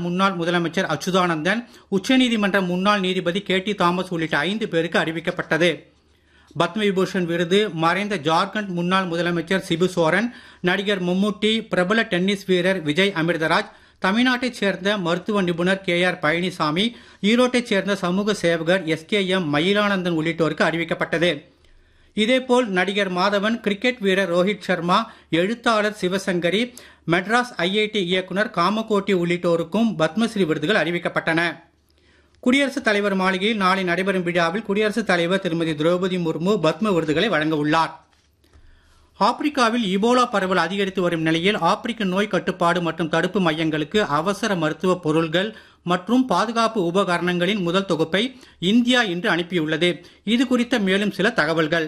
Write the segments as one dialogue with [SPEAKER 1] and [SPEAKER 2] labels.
[SPEAKER 1] முன்னாள் முதலமைச்சர் அச்சுதானந்தன் உச்சநீதிமன்ற முன்னாள் நீதிபதி கே டி தாமஸ் உள்ளிட்ட ஐந்து பேருக்கு அறிவிக்கப்பட்டது பத்ம விபூஷன் விருது மறைந்த ஜார்க்கண்ட் முன்னாள் முதலமைச்சர் சிபு சோரன் நடிகர் மம்முட்டி பிரபல டென்னிஸ் வீரர் விஜய் அமிர்தராஜ் தமிழ்நாட்டைச் சேர்ந்த மருத்துவ நிபுணர் கே ஆர் பழனிசாமி ஈரோட்டைச் சேர்ந்த சமூக சேவகர் எஸ் கே எம் மயிலானந்தன் உள்ளிட்டோருக்கு அறிவிக்கப்பட்டது இதேபோல் நடிகர் மாதவன் கிரிக்கெட் வீரர் ரோஹித் சர்மா எழுத்தாளர் சிவசங்கரி மெட்ராஸ் ஐஐடி இயக்குனர் காமகோட்டி உள்ளிட்டோருக்கும் பத்மஸ்ரீ விருதுகள் அறிவிக்கப்பட்டன குடியரசுத் தலைவர் மாளிகையில் நாளை நடைபெறும் விழாவில் குடியரசுத் தலைவர் திருமதி திரௌபதி முர்மு பத்ம விருதுகளை வழங்க உள்ளார் ஆப்பிரிக்காவில் இபோலா பரவல் அதிகரித்து வரும் நிலையில் ஆப்பிரிக்க நோய் கட்டுப்பாடு மற்றும் தடுப்பு மையங்களுக்கு அவசர மருத்துவ பொருள்கள் மற்றும் பாதுகாப்பு உபகரணங்களின் முதல் தொகுப்பை இந்தியா இன்று அனுப்பியுள்ளது இது குறித்த மேலும் சில தகவல்கள்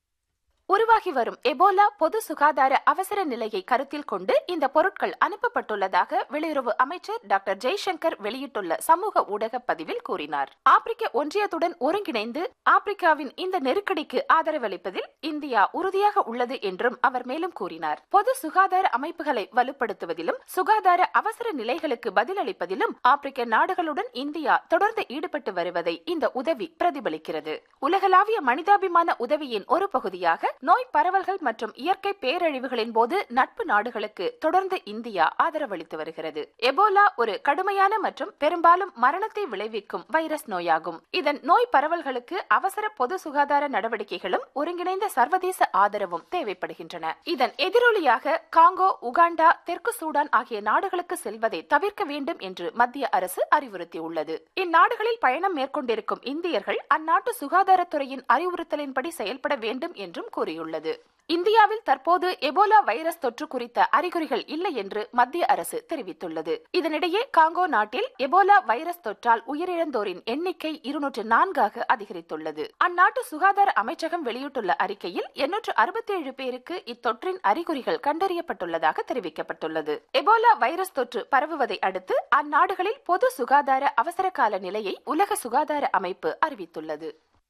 [SPEAKER 2] உருவாகி வரும் எபோலா பொது சுகாதார அவசர நிலையை கருத்தில் கொண்டு இந்த பொருட்கள் அனுப்பப்பட்டுள்ளதாக வெளியுறவு அமைச்சர் டாக்டர் ஜெய்சங்கர் வெளியிட்டுள்ள சமூக ஊடக பதிவில் கூறினார் ஆப்பிரிக்க ஒன்றியத்துடன் ஒருங்கிணைந்து ஆப்பிரிக்காவின் இந்த நெருக்கடிக்கு ஆதரவளிப்பதில் இந்தியா உறுதியாக உள்ளது என்றும் அவர் மேலும் கூறினார் பொது சுகாதார அமைப்புகளை வலுப்படுத்துவதிலும் சுகாதார அவசர நிலைகளுக்கு பதிலளிப்பதிலும் ஆப்பிரிக்க நாடுகளுடன் இந்தியா தொடர்ந்து ஈடுபட்டு வருவதை இந்த உதவி பிரதிபலிக்கிறது உலகளாவிய மனிதாபிமான உதவியின் ஒரு பகுதியாக நோய் பரவல்கள் மற்றும் இயற்கை பேரழிவுகளின் போது நட்பு நாடுகளுக்கு தொடர்ந்து இந்தியா ஆதரவளித்து வருகிறது எபோலா ஒரு கடுமையான மற்றும் பெரும்பாலும் மரணத்தை விளைவிக்கும் வைரஸ் நோயாகும் இதன் நோய் பரவல்களுக்கு அவசர பொது சுகாதார நடவடிக்கைகளும் ஒருங்கிணைந்த சர்வதேச ஆதரவும் தேவைப்படுகின்றன இதன் எதிரொலியாக காங்கோ உகாண்டா தெற்கு சூடான் ஆகிய நாடுகளுக்கு செல்வதை தவிர்க்க வேண்டும் என்று மத்திய அரசு அறிவுறுத்தியுள்ளது இந்நாடுகளில் பயணம் மேற்கொண்டிருக்கும் இந்தியர்கள் அந்நாட்டு சுகாதாரத்துறையின் அறிவுறுத்தலின்படி செயல்பட வேண்டும் என்றும் கூறியுள்ளது இந்தியாவில் தற்போது எபோலா வைரஸ் தொற்று குறித்த அறிகுறிகள் இல்லை என்று மத்திய அரசு தெரிவித்துள்ளது இதனிடையே காங்கோ நாட்டில் எபோலா வைரஸ் தொற்றால் உயிரிழந்தோரின் எண்ணிக்கை இருநூற்று நான்காக அதிகரித்துள்ளது அந்நாட்டு சுகாதார அமைச்சகம் வெளியிட்டுள்ள அறிக்கையில் எண்ணூற்று அறுபத்தேழு பேருக்கு இத்தொற்றின் அறிகுறிகள் கண்டறியப்பட்டுள்ளதாக தெரிவிக்கப்பட்டுள்ளது எபோலா வைரஸ் தொற்று பரவுவதை அடுத்து அந்நாடுகளில் பொது சுகாதார அவசர கால நிலையை உலக சுகாதார அமைப்பு அறிவித்துள்ளது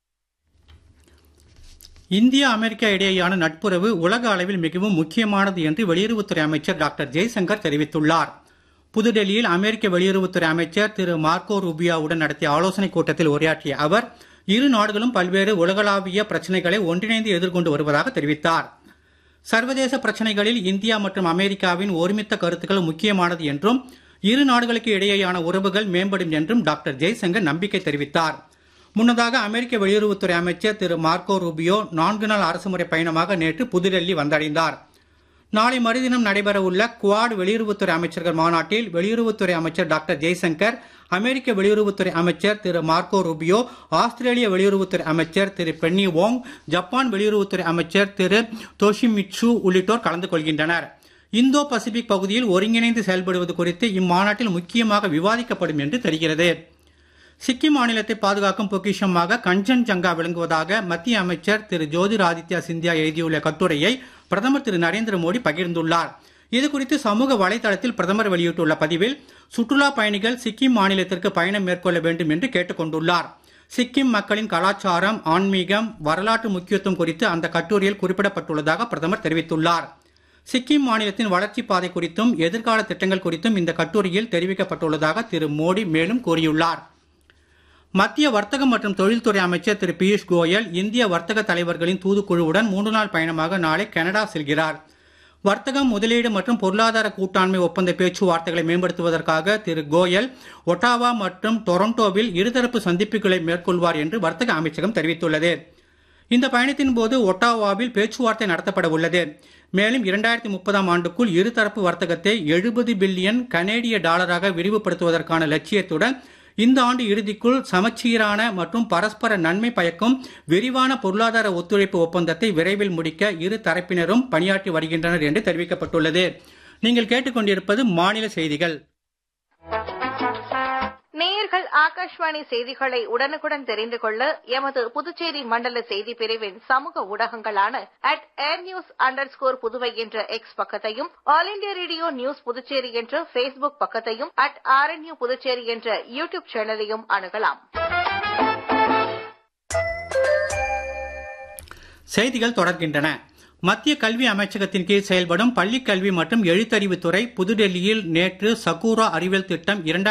[SPEAKER 1] இந்தியா அமெரிக்கா இடையேயான நட்புறவு உலக அளவில் மிகவும் முக்கியமானது என்று வெளியுறவுத்துறை அமைச்சர் டாக்டர் ஜெய்சங்கர் தெரிவித்துள்ளார் புதுடெல்லியில் அமெரிக்க வெளியுறவுத்துறை அமைச்சர் திரு மார்க்கோ ரூபியாவுடன் நடத்திய ஆலோசனைக் கூட்டத்தில் உரையாற்றிய அவர் இரு நாடுகளும் பல்வேறு உலகளாவிய பிரச்சனைகளை ஒன்றிணைந்து எதிர்கொண்டு வருவதாக தெரிவித்தார் சர்வதேச பிரச்சனைகளில் இந்தியா மற்றும் அமெரிக்காவின் ஒருமித்த கருத்துக்கள் முக்கியமானது என்றும் இரு நாடுகளுக்கு இடையேயான உறவுகள் மேம்படும் என்றும் டாக்டர் ஜெய்சங்கர் நம்பிக்கை தெரிவித்தார் முன்னதாக அமெரிக்க வெளியுறவுத்துறை அமைச்சர் திரு மார்க்கோ ரூபியோ நான்கு நாள் அரசுமுறை பயணமாக நேற்று புதுடெல்லி வந்தடைந்தார் நாளை மறுதினம் நடைபெறவுள்ள குவாட் வெளியுறவுத்துறை அமைச்சர்கள் மாநாட்டில் வெளியுறவுத்துறை அமைச்சர் டாக்டர் ஜெய்சங்கர் அமெரிக்க வெளியுறவுத்துறை அமைச்சர் திரு மார்க்கோ ரூபியோ ஆஸ்திரேலிய வெளியுறவுத்துறை அமைச்சர் திரு பென்னி வோங் ஜப்பான் வெளியுறவுத்துறை அமைச்சர் திரு தோஷிமிட்சு உள்ளிட்டோர் கலந்து கொள்கின்றனர் இந்தோ பசிபிக் பகுதியில் ஒருங்கிணைந்து செயல்படுவது குறித்து இம்மாநாட்டில் முக்கியமாக விவாதிக்கப்படும் என்று தெரிகிறது சிக்கிம் மாநிலத்தை பாதுகாக்கும் பொக்கிஷமாக கஞ்சன்ஜங்கா விளங்குவதாக மத்திய அமைச்சர் திரு ஜோதிராதித்யா சிந்தியா எழுதியுள்ள கட்டுரையை பிரதமர் திரு நரேந்திர மோடி பகிர்ந்துள்ளார் இது குறித்து சமூக வலைதளத்தில் பிரதமர் வெளியிட்டுள்ள பதிவில் சுற்றுலா பயணிகள் சிக்கிம் மாநிலத்திற்கு பயணம் மேற்கொள்ள வேண்டும் என்று கேட்டுக் கொண்டுள்ளார் சிக்கிம் மக்களின் கலாச்சாரம் ஆன்மீகம் வரலாற்று முக்கியத்துவம் குறித்து அந்த கட்டுரையில் குறிப்பிடப்பட்டுள்ளதாக பிரதமர் தெரிவித்துள்ளார் சிக்கிம் மாநிலத்தின் வளர்ச்சி பாதை குறித்தும் எதிர்கால திட்டங்கள் குறித்தும் இந்த கட்டுரையில் தெரிவிக்கப்பட்டுள்ளதாக திரு மோடி மேலும் கூறியுள்ளார் மத்திய வர்த்தகம் மற்றும் தொழில்துறை அமைச்சர் திரு பியூஷ் கோயல் இந்திய வர்த்தக தலைவர்களின் தூதுக்குழுவுடன் மூன்று நாள் பயணமாக நாளை கனடா செல்கிறார் வர்த்தகம் முதலீடு மற்றும் பொருளாதார கூட்டாண்மை ஒப்பந்த பேச்சுவார்த்தைகளை மேம்படுத்துவதற்காக திரு கோயல் ஒட்டாவா மற்றும் டொரண்டோவில் இருதரப்பு சந்திப்புகளை மேற்கொள்வார் என்று வர்த்தக அமைச்சகம் தெரிவித்துள்ளது இந்த பயணத்தின் போது ஒட்டாவாவில் பேச்சுவார்த்தை நடத்தப்பட உள்ளது மேலும் இரண்டாயிரத்தி முப்பதாம் ஆண்டுக்குள் இருதரப்பு வர்த்தகத்தை எழுபது பில்லியன் கனேடிய டாலராக விரிவுபடுத்துவதற்கான லட்சியத்துடன் இந்த ஆண்டு இறுதிக்குள் சமச்சீரான மற்றும் பரஸ்பர நன்மை பயக்கும் விரிவான பொருளாதார ஒத்துழைப்பு ஒப்பந்தத்தை விரைவில் முடிக்க இரு தரப்பினரும் பணியாற்றி வருகின்றனர் என்று தெரிவிக்கப்பட்டுள்ளது நீங்கள் கேட்டுக்கொண்டிருப்பது மாநில செய்திகள்
[SPEAKER 3] நேயர்கள் ஆகாஷ்வாணி செய்திகளை உடனுக்குடன் தெரிந்து கொள்ள எமது புதுச்சேரி மண்டல செய்தி பிரிவின் சமூக ஊடகங்களான at air news underscore Puduvai என்ற எக்ஸ் பக்கத்தையும் all India radio news Puducherry என்ற பேஸ்புக் பக்கத்தையும் அட் ஆர்என்யூ புதுச்சேரி என்ற யூ டியூப் சேனலையும் அணுகலாம்
[SPEAKER 1] செய்திகள் தொடர்கின்றன மத்திய கல்வி அமைச்சகத்தின் கீழ் செயல்படும் பள்ளிக் கல்வி மற்றும் எழுத்தறிவுத்துறை புதுடெல்லியில் நேற்று சகூரா அறிவியல் திட்டம்